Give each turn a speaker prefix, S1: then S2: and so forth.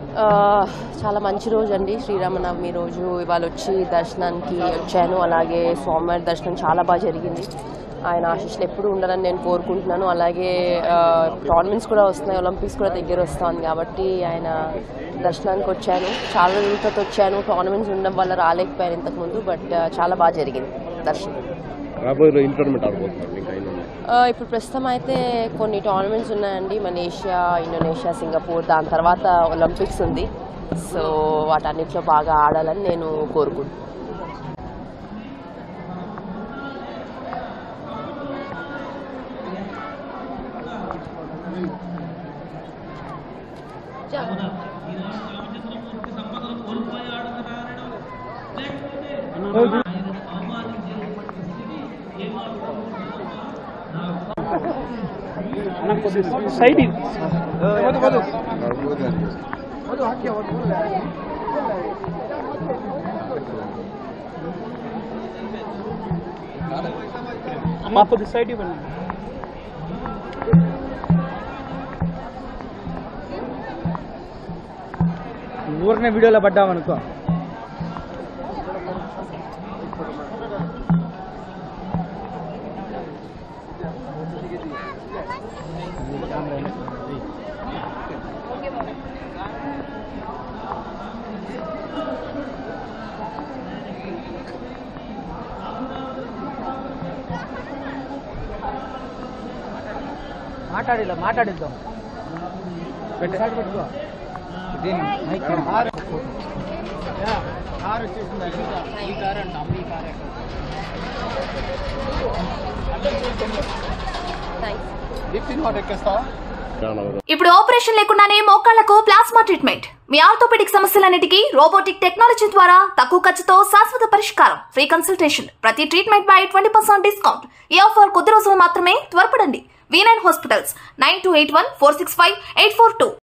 S1: ఆ, చాలా మంచి రోజు అండి శ్రీరామనవమి రోజు ఇవాళ వచ్చి దర్శనానికి వచ్చాను అలాగే స్వామివారి దర్శనం చాలా బాగా జరిగింది ఆయన ఆశీస్సులు ఎప్పుడు ఉండాలని నేను కోరుకుంటున్నాను అలాగే టోర్నమెంట్స్ కూడా వస్తున్నాయి ఒలింపిక్స్ కూడా దగ్గర వస్తుంది కాబట్టి ఆయన దర్శనానికి వచ్చాను చాలా రోజులతో వచ్చాను టోర్నమెంట్స్ ఉండడం వల్ల రాలేకపోయాను ఇంతకుముందు బట్ చాలా బాగా జరిగింది దర్శనం
S2: రాబోయే ఇన్ టోర్నమెంట్ ఆడబోతున్నారు ఇంకా అయిన
S1: ఆ, ఇప్పుడు ప్రస్తుతం అయితే కొన్ని టోర్నమెంట్స్ ఉన్నాయండి మలేషియా ఇండోనేషియా సింగపూర్ దాని తర్వాత ఒలింపిక్స్ ఉంది సో వాటన్నిటిలో బాగా ఆడాలని నేను కోరుకుంటున్నాను
S3: సైడ్ అమ్మ కొద్ది సైడ్ ఇవ్వండి ఊరినే వీడియోలో పడ్డామనుకో మాట్లాడిలా మాట్లాడిద్దాం సైడ్ పెట్టుకో దీన్ని మైక్ కార్ వచ్చేసింది ఈ కార్ అంట అమ్మ ఈ కార్
S1: థ్యాంక్స్
S3: దీప్తిని వాడు ఎక్కేస్తావా
S4: ఇప్పుడు ఆపరేషన్ లేకుండానే మోకాళ్లకు ప్లాస్మా ట్రీట్మెంట్ మీ ఆర్థోపెడిక్ సమస్యలన్నిటికీ రోబోటిక్ టెక్నాలజీ ద్వారా తక్కువ ఖర్చుతో శాశ్వత పరిష్కారం ఫ్రీ కన్సల్టేషన్ ప్రతి ట్రీట్మెంట్ పై ట్వంటీ పర్సెంట్ డిస్కౌంట్ ఈ ఆఫర్ కొద్ది రోజులు మాత్రమే త్వరపడండి V nine hospitals nine two eight one four six five eight four two